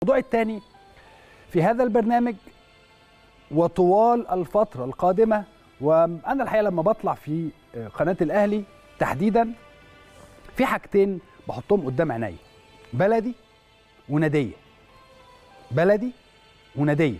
الموضوع الثاني في هذا البرنامج وطوال الفترة القادمة وأنا الحقيقة لما بطلع في قناة الأهلي تحديدا في حاجتين بحطهم قدام عيني بلدي وندية بلدي وندية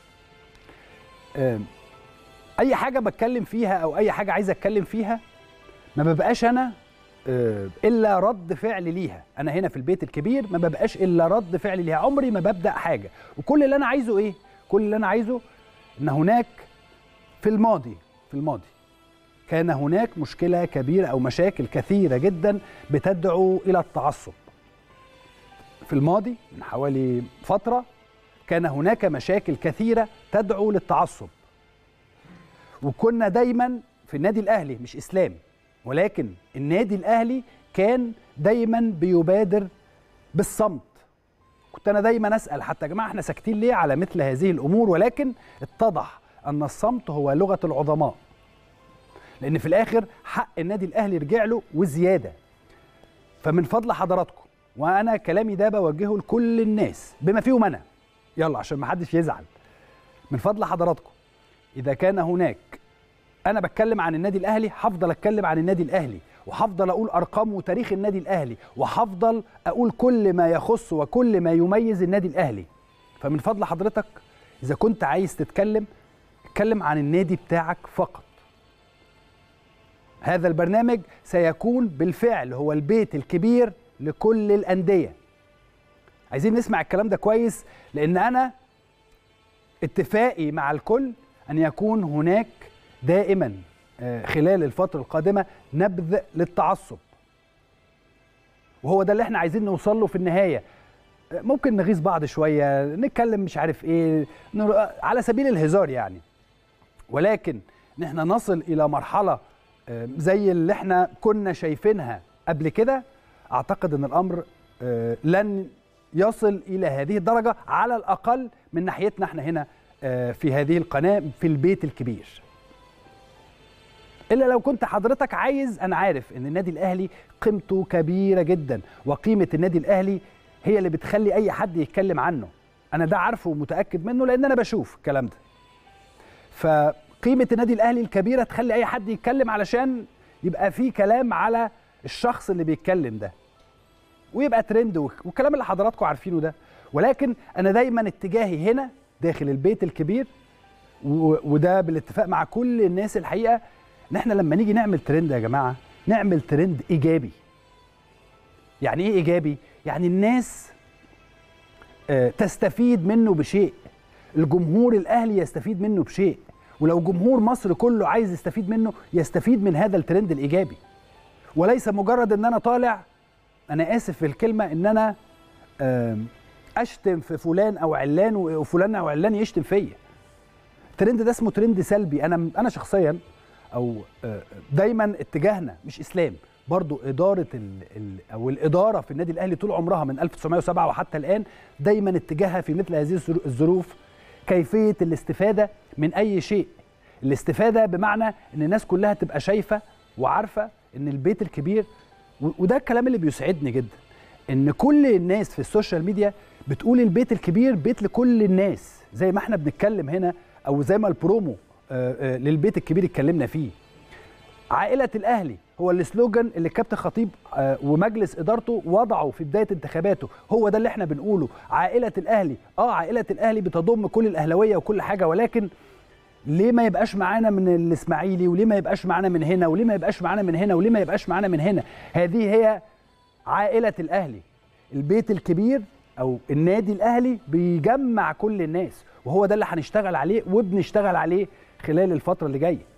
أي حاجة بتكلم فيها أو أي حاجة عايز أتكلم فيها ما ببقاش أنا الا رد فعل ليها انا هنا في البيت الكبير ما ببقاش الا رد فعل ليها عمري ما ببدا حاجه وكل اللي انا عايزه ايه كل اللي انا عايزه ان هناك في الماضي في الماضي كان هناك مشكله كبيره او مشاكل كثيره جدا بتدعو الى التعصب في الماضي من حوالي فتره كان هناك مشاكل كثيره تدعو للتعصب وكنا دايما في النادي الاهلي مش اسلامي ولكن النادي الاهلي كان دايما بيبادر بالصمت كنت انا دايما اسال حتى يا جماعه احنا ساكتين ليه على مثل هذه الامور ولكن اتضح ان الصمت هو لغه العظماء لان في الاخر حق النادي الاهلي رجع له وزياده فمن فضل حضراتكم وانا كلامي ده بوجهه لكل الناس بما فيهم انا يلا عشان ما حدش يزعل من فضل حضراتكم اذا كان هناك انا بتكلم عن النادي الاهلي هفضل اتكلم عن النادي الاهلي وهفضل اقول ارقام وتاريخ النادي الاهلي وهفضل اقول كل ما يخص وكل ما يميز النادي الاهلي فمن فضل حضرتك اذا كنت عايز تتكلم اتكلم عن النادي بتاعك فقط هذا البرنامج سيكون بالفعل هو البيت الكبير لكل الانديه عايزين نسمع الكلام ده كويس لان انا اتفاقي مع الكل ان يكون هناك دائما خلال الفترة القادمة نبذ للتعصب وهو ده اللي احنا عايزين نوصل له في النهاية ممكن نغيظ بعض شوية نتكلم مش عارف ايه على سبيل الهزار يعني ولكن ان احنا نصل الى مرحلة زي اللي احنا كنا شايفينها قبل كده اعتقد ان الامر لن يصل الى هذه الدرجة على الاقل من ناحيتنا احنا هنا في هذه القناة في البيت الكبير الا لو كنت حضرتك عايز انا عارف ان النادي الاهلي قيمته كبيره جدا وقيمه النادي الاهلي هي اللي بتخلي اي حد يتكلم عنه انا ده عارفه ومتاكد منه لان انا بشوف الكلام ده فقيمه النادي الاهلي الكبيره تخلي اي حد يتكلم علشان يبقى في كلام على الشخص اللي بيتكلم ده ويبقى ترند والكلام اللي حضراتكم عارفينه ده ولكن انا دايما اتجاهي هنا داخل البيت الكبير وده بالاتفاق مع كل الناس الحقيقه ان احنا لما نيجي نعمل ترند يا جماعه نعمل ترند ايجابي يعني ايه ايجابي يعني الناس تستفيد منه بشيء الجمهور الاهلي يستفيد منه بشيء ولو جمهور مصر كله عايز يستفيد منه يستفيد من هذا الترند الايجابي وليس مجرد ان انا طالع انا اسف في الكلمه ان انا اشتم في فلان او علان وفلان او علان يشتم فيا الترند ده اسمه ترند سلبي انا انا شخصيا او دايما اتجاهنا مش اسلام برضو اداره ال ال او الاداره في النادي الاهلي طول عمرها من 1907 وحتى الان دايما اتجاهها في مثل هذه الظروف كيفيه الاستفاده من اي شيء الاستفاده بمعنى ان الناس كلها تبقى شايفه وعارفه ان البيت الكبير وده الكلام اللي بيسعدني جدا ان كل الناس في السوشيال ميديا بتقول البيت الكبير بيت لكل الناس زي ما احنا بنتكلم هنا او زي ما البرومو للبيت الكبير اتكلمنا فيه عائلة الأهلي هو السلوجان اللي الكابتن خطيب ومجلس إدارته وضعه في بداية انتخاباته هو ده اللي احنا بنقوله عائلة الأهلي اه عائلة الأهلي بتضم كل الأهلوية وكل حاجة ولكن ليه ما يبقاش معانا من الإسماعيلي وليه ما يبقاش معانا من هنا وليه ما يبقاش معانا من هنا وليه ما يبقاش معانا من هنا هذه هي عائلة الأهلي البيت الكبير أو النادي الأهلي بيجمع كل الناس وهو ده اللي هنشتغل عليه وبنشتغل عليه خلال الفترة اللي جايه